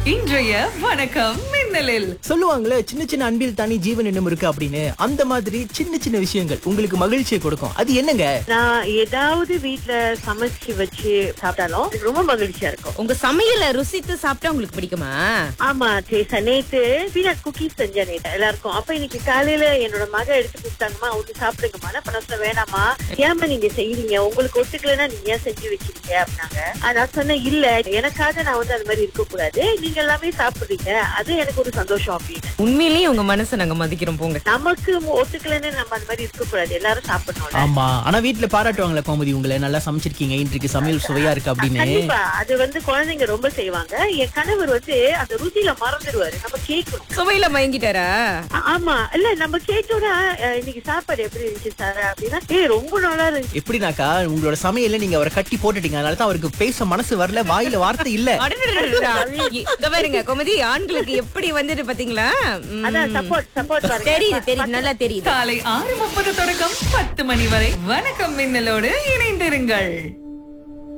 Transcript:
இன்றைய வணக்கம் மின்னலில் சொல்லுவாங்களே சின்ன சின்ன அன்பில் தானே ஜீவன் என்னும் இருக்கு அப்படின்னு அந்த மாதிரி சின்ன சின்ன விஷயங்கள் உங்களுக்கு மகிழ்ச்சியை கொடுக்கும் அது என்னங்க நான் ஏதாவது வீட்ல சமைச்சு வச்சு சாப்பிட்டாலும் எனக்கு ரொம்ப மகிழ்ச்சியா இருக்கும் உங்க சமையல ருசித்து சாப்பிட்டா உங்களுக்கு பிடிக்குமா ஆமா சேசா நேத்து பீனட் குக்கீஸ் செஞ்சேன் நேத்து எல்லாருக்கும் அப்ப இன்னைக்கு காலையில என்னோட மக எடுத்து கொடுத்தாங்கம்மா அவங்க சாப்பிடுங்கம்மா நான் பண்ண சொன்னேன் வேணாமா ஏமா நீங்க செய்யறீங்க உங்களுக்கு ஒத்துக்கலைன்னா நீங்க ஏன் செஞ்சு வச்சிருக்கீங்க அப்படின்னாங்க ஆ, நான் சொன்னேன் இல்ல எனக்காக நான் வந்து அது மாதிரி இருக்க கூடாது நீங்க எல்லாமே சாப்பிடுறீங்க அது எனக்கு ஒரு சந்தோஷம் அப்படின்னு உண்மையிலேயே உங்க மனசை நாங்க மதிக்கிறோம் போங்க நமக்கு ஒத்துக்கலைன்னு நம்ம அந்த மாதிரி இருக்க கூடாது எல்லாரும் சாப்பிடணும்ல ஆமா ஆனா வீட்ல பாராட்டுவாங்களே கோமதி உங்களை நல்லா சமைச்சிருக்கீங்க இன்றைக்கு சமையல் சுவையா இருக்கு அப்படின்னு கண்டிப்பா அது வந்து குழந்தைங்க ரொம்ப செய்வாங்க என் கணவர் வந்து அந்த ருசியில மறந்துடுவாரு நம்ம கேட்கணும் சுவையில மயங்கிட்டாரா ஆ- ஆமா இல்ல நம்ம கேட்டோட அஹ், இன்னைக்கு சாப்பாடு எப்படி இருந்துச்சு சார் அப்படின்னா ஏய் ரொம்ப நல்லா இருந்துச்சு எப்படினாக்கா உங்களோட சமையல்ல நீங்க அவரை கட்டி போட்டுட்டீங்க அதனால தான் அவருக்கு பேச மனசு வரல வாயில வார்த்தை இல்ல அடடடடடா. இங்க பாருங்க கோமதி ஆண்களுக்கு எப்படி வந்துட்டு பாத்தீங்களா ம். அதான் சப்போர்ட் சப்போர்ட் பாருங்க தெரியுது தெரியுது நல்லா தெரியுது காலை ஆறு முப்பது தொடக்கம் பத்து மணி வரை வணக்கம் மின்னலோடு இணைந்திருங்கள்